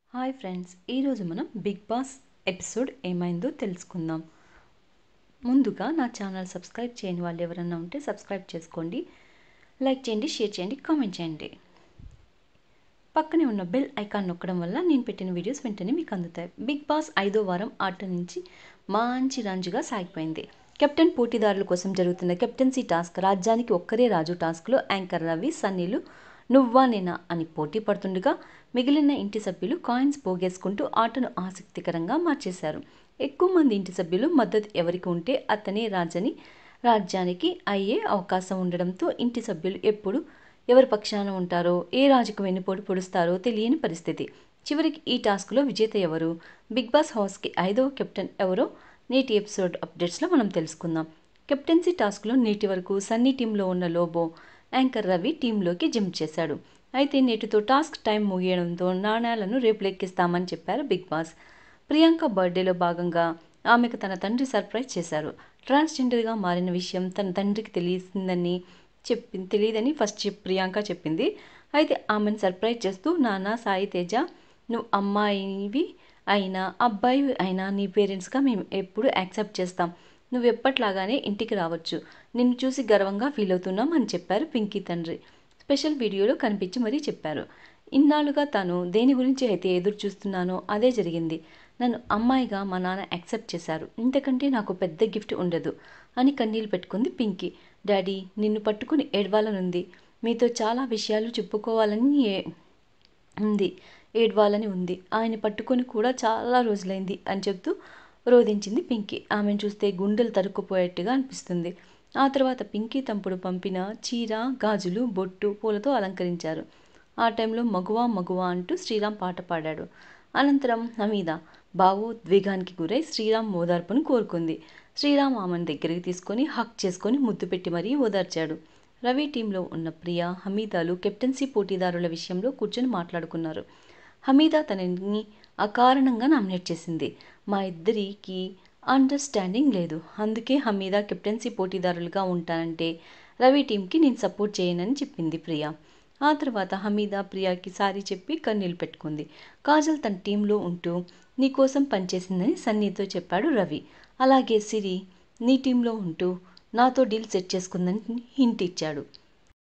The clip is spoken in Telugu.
హాయ్ ఫ్రెండ్స్ ఈరోజు మనం బిగ్ బాస్ ఎపిసోడ్ ఏమైందో తెలుసుకుందాం ముందుగా నా ఛానల్ సబ్స్క్రైబ్ చేయని వాళ్ళు ఎవరైనా ఉంటే సబ్స్క్రైబ్ చేసుకోండి లైక్ చేయండి షేర్ చేయండి కామెంట్ చేయండి పక్కనే ఉన్న బెల్ ఐకాన్ నొక్కడం వల్ల నేను పెట్టిన వీడియోస్ వెంటనే మీకు అందుతాయి బిగ్ బాస్ ఐదో వారం ఆట నుంచి మంచి రంజుగా సాగిపోయింది కెప్టెన్ పోటీదారుల కోసం జరుగుతున్న కెప్టెన్సీ టాస్క్ రాజ్యానికి ఒక్కరే రాజు టాస్క్లో యాంకర్ రవి సన్నీలు నువ్వా నేనా అని పోటీ పడుతుండగా మిగిలిన ఇంటి సభ్యులు కాయిన్స్ పోగేసుకుంటూ ఆటను ఆసక్తికరంగా మార్చేశారు ఎక్కువ మంది ఇంటి సభ్యులు మద్దతు ఎవరికి ఉంటే అతనే రాజని రాజ్యానికి అయ్యే అవకాశం ఉండడంతో ఇంటి సభ్యులు ఎప్పుడు ఎవరి పక్షాన ఉంటారో ఏ రాజుకు వెన్నుపోటు పొడుస్తారో తెలియని పరిస్థితి చివరికి ఈ టాస్క్లో విజేత ఎవరు బిగ్ బాస్ హౌస్కి ఐదవ కెప్టెన్ ఎవరో నేటి ఎపిసోడ్ అప్డేట్స్లో మనం తెలుసుకుందాం కెప్టెన్సీ టాస్క్లో నేటి వరకు సన్నీ టీంలో ఉన్న లోబో యాంకర్ రవి టీంలోకి జంప్ చేశాడు అయితే నేటితో టాస్క్ టైం ముగియడంతో నాణ్యాలను రేపు లెక్కిస్తామని చెప్పారు బిగ్ బాస్ ప్రియాంక బర్త్డేలో భాగంగా ఆమెకు తన తండ్రి సర్ప్రైజ్ చేశారు ట్రాన్స్జెండర్గా మారిన విషయం తన తండ్రికి తెలిసిందని చెప్పి తెలియదని ఫస్ట్ చెప్ ప్రియాంక చెప్పింది అయితే ఆమెను సర్ప్రైజ్ చేస్తూ నాన్న సాయి తేజ నువ్వు అమ్మాయివి అయినా అబ్బాయి అయినా నీ పేరెంట్స్గా మేము ఎప్పుడు యాక్సెప్ట్ చేస్తాం నువ్వు ఎప్పట్లాగానే ఇంటికి రావచ్చు నిన్ను చూసి గర్వంగా ఫీల్ అవుతున్నాం అని చెప్పారు పింకీ తండ్రి స్పెషల్ వీడియోలో కనిపించి మరీ చెప్పారు ఇన్నాళ్ళుగా తాను దేని గురించి అయితే ఎదురు చూస్తున్నానో అదే జరిగింది నన్ను అమ్మాయిగా మా నాన్న యాక్సెప్ట్ చేశారు ఇంతకంటే నాకు పెద్ద గిఫ్ట్ ఉండదు అని కన్నీళ్ళు పెట్టుకుంది పింకీ డాడీ నిన్ను పట్టుకుని ఏడవాలనుంది మీతో చాలా విషయాలు చెప్పుకోవాలని ఉంది ఏడవాలని ఉంది ఆయన పట్టుకొని కూడా చాలా రోజులైంది అని చెప్తూ రోధించింది పింకీ ఆమెను చూస్తే గుండెలు తరుక్కుపోయేట్టుగా అనిపిస్తుంది ఆ తర్వాత పింకీ తంపుడు పంపిన చీర గాజులు బొట్టు పూలతో అలంకరించారు ఆ టైంలో మగువా మగువా అంటూ శ్రీరామ్ పాట పాడాడు అనంతరం హమీద భావోద్వేగానికి గురై శ్రీరామ్ ఓదార్పును కోరుకుంది శ్రీరామ్ ఆమెను దగ్గరికి తీసుకొని హక్ చేసుకొని ముద్దు పెట్టి మరీ ఓదార్చాడు రవి టీంలో ఉన్న ప్రియ హమీదాలు కెప్టెన్సీ పోటీదారుల విషయంలో కూర్చొని మాట్లాడుకున్నారు హమీదా తనని అకారణంగా నామినేట్ చేసింది మా ఇద్దరికి అండర్స్టాండింగ్ లేదు అందుకే హమీదా కెప్టెన్సీ పోటీదారులుగా ఉంటానంటే రవి టీంకి నేను సపోర్ట్ చేయనని చెప్పింది ప్రియా ఆ తర్వాత హమీదా ప్రియాకి సారీ చెప్పి కన్నీళ్ళు పెట్టుకుంది కాజల్ తన టీంలో ఉంటూ నీకోసం పనిచేసిందని సన్నీతో చెప్పాడు రవి అలాగే సిరి నీ టీంలో ఉంటూ నాతో డీల్ సెట్ చేసుకుందని హింట్ ఇచ్చాడు